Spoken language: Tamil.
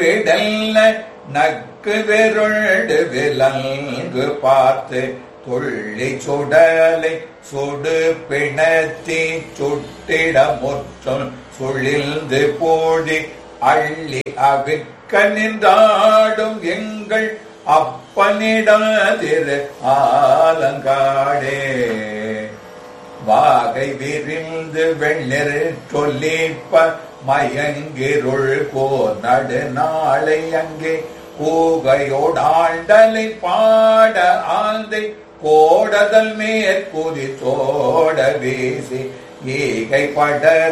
விடல்ல நக்கு வெருள்டு விலங்கு பார்த்து துள்ளி சுடலை சுடு பிணத்தி சுட்டிட முற்றும் சுழிந்து போடி அள்ளி அவிக்க நின்றாடும் எங்கள் அப்பனிடாதிரு ஆலங்காடே வாகை விரிந்து வெண்ணிறு சொல்லிப்ப மயங்கிருள் கோ நடு நாளை அங்கே கூகையோடாண்டலை பாட ஆந்தை கோடதல் மேற்குதி தோட வீசி ஈகை பட